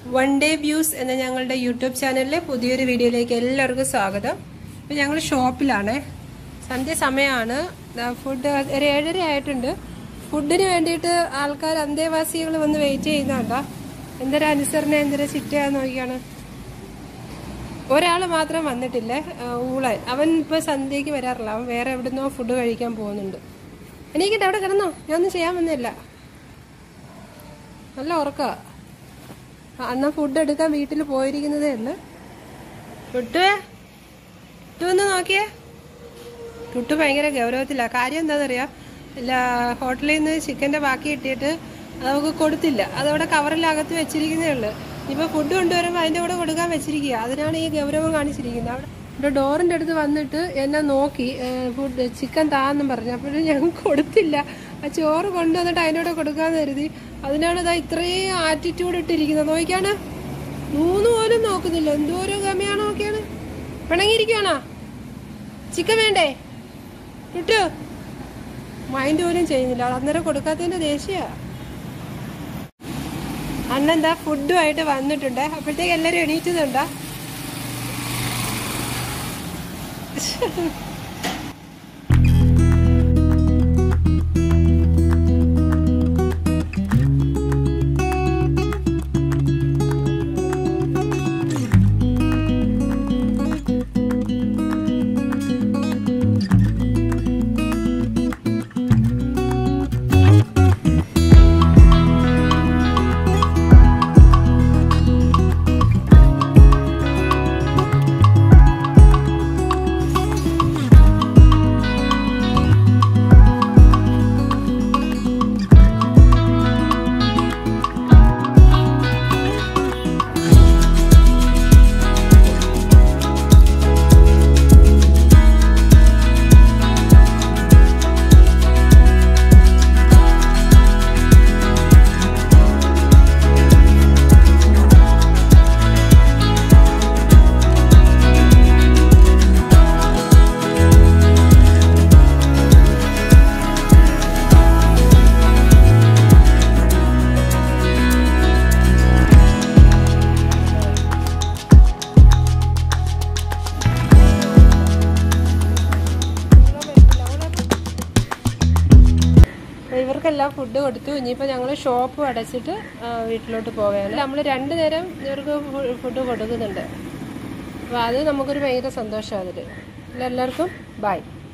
one day views എന്ന ഞങ്ങളുടെ YouTube ചാനലിലെ പുതിയൊരു വീഡിയോയിലേക്ക് എല്ലാവർക്കും സ്വാഗതം ഇപ്പം ഞങ്ങൾ ഷോപ്പിലാണ് സന്ധ്യ സമയമാണ് ദാ ഫുഡ് ഒരു ഏഴര ആയിട്ടുണ്ട് ഫുഡിന് വേണ്ടിയിട്ട് ആൾക്കാർ അന്തേവാസികൾ വന്ന് വെയിറ്റ് ചെയ്യുന്നുണ്ടോ എന്തൊരു അനുസരണ എന്തൊരു ചിറ്റയാന്ന് നോക്കിയാണ് ഒരാൾ മാത്രം വന്നിട്ടില്ലേ ആ, ഊളൻ അവൻ ഇപ്പോൾ സന്ധ്യയ്ക്ക് വരാറില്ല അവൻ വേറെ എവിടുന്നോ ഫുഡ് കഴിക്കാൻ പോകുന്നുണ്ട് എനിക്കിട്ട് അവിടെ കിടന്നോ ഞാനൊന്നും ചെയ്യാൻ വന്നില്ല നല്ല ഉറക്കാ അന്ന് ഫുഡ് എടുക്കാൻ വീട്ടിൽ പോയിരിക്കുന്നതേ ഉള്ളു ടുട്ടുവേ ടുട്ടു ഒന്ന് നോക്കിയേ ടുട്ടു ഭയങ്കര ഗൗരവത്തില്ല കാര്യം എന്താണെന്നറിയാം ഇല്ല ഹോട്ടലിൽ നിന്ന് ചിക്കൻ്റെ ബാക്കി കിട്ടിയിട്ട് അത് നമുക്ക് കൊടുത്തില്ല അതവിടെ കവറിലകത്ത് വെച്ചിരിക്കുന്നേ ഉള്ളു ഇനിയിപ്പോൾ ഫുഡ് കൊണ്ടുവരുമ്പോൾ അതിൻ്റെ കൂടെ കൊടുക്കാൻ വെച്ചിരിക്കുക അതിനാണ് ഈ ഗൗരവം കാണിച്ചിരിക്കുന്നത് അവിടെ ഇവിടെ ഡോറിൻ്റെ അടുത്ത് വന്നിട്ട് എന്നെ നോക്കി ഫുഡ് ചിക്കൻ താന്നും പറഞ്ഞു അപ്പോഴും ഞാൻ കൊടുത്തില്ല ആ ചോറ് കൊണ്ടുവന്നിട്ട് അതിൻ്റെ കൂടെ കൊടുക്കാമെന്ന് കരുതി അതിനാണ് ഇതാ ഇത്രയും ആറ്റിറ്റ്യൂഡ് ഇട്ടിരിക്കുന്നത് നോക്കിയാണ് മൂന്ന് പോലും നോക്കുന്നില്ല എന്തോരം ഗമയാണ് നോക്കിയാണ് പിണങ്ങിയിരിക്കുവാണോ ചിക്കൻ വേണ്ടേ കിട്ടു മൈൻഡ് പോലും ചെയ്യുന്നില്ല അവൾ അന്നേരം കൊടുക്കാത്തതിന്റെ ദേഷ്യ അന്നെന്താ ഫുഡുമായിട്ട് വന്നിട്ടുണ്ട് അപ്പോഴത്തേക്ക് എല്ലാരും എണീറ്റതുണ്ടോ ഇവർക്കെല്ലാം ഫുഡ് കൊടുത്തു ഇനിയിപ്പോൾ ഞങ്ങൾ ഷോപ്പ് അടച്ചിട്ട് ആ, വീട്ടിലോട്ട് പോവുകയാണ് നമ്മൾ രണ്ടു നേരം ഇവർക്ക് ഫുഡ് കൊടുക്കുന്നുണ്ട് അപ്പോൾ അത് നമുക്കൊരു ഭയങ്കര സന്തോഷമാണ് അതിൽ എല്ലാവർക്കും ബൈ